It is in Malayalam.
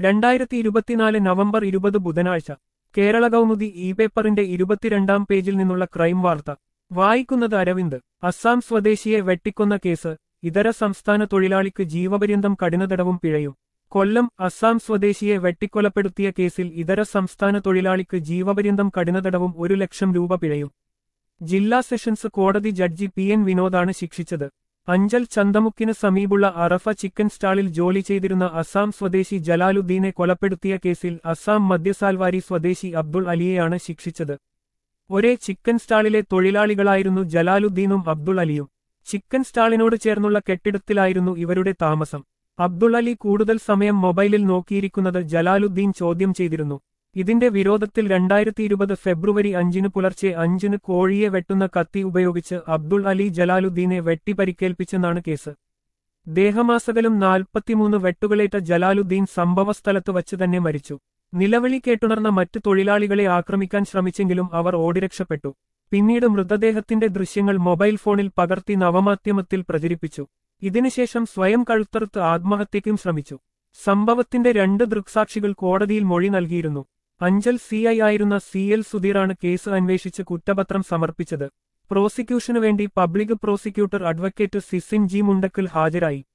രണ്ടായിരത്തി ഇരുപത്തിനാല് നവംബർ ഇരുപത് ബുധനാഴ്ച കേരള കൗമുദി ഇ പേപ്പറിന്റെ ഇരുപത്തിരണ്ടാം പേജിൽ നിന്നുള്ള ക്രൈം വാർത്ത വായിക്കുന്നത് അരവിന്ദ് അസ്സാം സ്വദേശിയെ വെട്ടിക്കൊന്ന കേസ് ഇതര സംസ്ഥാന തൊഴിലാളിക്ക് ജീവപര്യന്തം കഠിനതടവും പിഴയും കൊല്ലം അസ്സാം സ്വദേശിയെ വെട്ടിക്കൊലപ്പെടുത്തിയ കേസിൽ ഇതര സംസ്ഥാന തൊഴിലാളിക്ക് ജീവപര്യന്തം കഠിനതടവും ഒരു ലക്ഷം രൂപ പിഴയും ജില്ലാ സെഷൻസ് കോടതി ജഡ്ജി പി എൻ വിനോദാണ് ശിക്ഷിച്ചത് അഞ്ചൽ ചന്തമുക്കിന് സമീപുള്ള അറഫ ചിക്കൻ സ്റ്റാളിൽ ജോലി ചെയ്തിരുന്ന അസാം സ്വദേശി ജലാലുദ്ദീനെ കൊലപ്പെടുത്തിയ കേസിൽ അസാം മദ്യസാൽവാരി സ്വദേശി അബ്ദുൾ അലിയെയാണ് ശിക്ഷിച്ചത് ഒരേ ചിക്കൻ സ്റ്റാളിലെ തൊഴിലാളികളായിരുന്നു ജലാലുദ്ദീനും അബ്ദുൾ അലിയും ചിക്കൻ സ്റ്റാളിനോട് ചേർന്നുള്ള കെട്ടിടത്തിലായിരുന്നു ഇവരുടെ താമസം അബ്ദുൾ അലി കൂടുതൽ സമയം മൊബൈലിൽ നോക്കിയിരിക്കുന്നത് ജലാലുദ്ദീൻ ചോദ്യം ചെയ്തിരുന്നു ഇതിന്റെ വിരോധത്തിൽ രണ്ടായിരത്തി ഇരുപത് ഫെബ്രുവരി അഞ്ചിന് പുലർച്ചെ അഞ്ചിന് കോഴിയെ വെട്ടുന്ന കത്തി ഉപയോഗിച്ച് അബ്ദുൾ അലി ജലാലുദ്ദീനെ വെട്ടിപ്പരിക്കേൽപ്പിച്ചെന്നാണ് കേസ് ദേഹമാസകലും നാൽപ്പത്തിമൂന്ന് വെട്ടുകളേറ്റ ജലാലുദ്ദീൻ സംഭവസ്ഥലത്ത് വച്ച് തന്നെ മരിച്ചു നിലവിളി കേട്ടുണർന്ന മറ്റു തൊഴിലാളികളെ ആക്രമിക്കാൻ ശ്രമിച്ചെങ്കിലും അവർ ഓടിരക്ഷപ്പെട്ടു പിന്നീട് മൃതദേഹത്തിന്റെ ദൃശ്യങ്ങൾ മൊബൈൽ ഫോണിൽ പകർത്തി നവമാധ്യമത്തിൽ പ്രചരിപ്പിച്ചു ഇതിനുശേഷം സ്വയം കഴുത്തറുത്ത് ആത്മഹത്യയ്ക്കും ശ്രമിച്ചു സംഭവത്തിന്റെ രണ്ട് ദൃക്സാക്ഷികൾ കോടതിയിൽ മൊഴി നൽകിയിരുന്നു അഞ്ചൽ സി ഐ ആയിരുന്ന സി എൽ സുധീറാണ് കേസ് അന്വേഷിച്ച് കുറ്റപത്രം സമർപ്പിച്ചത് പ്രോസിക്യൂഷനു വേണ്ടി public prosecutor advocate Sisin G Mundakkal ഹാജരായി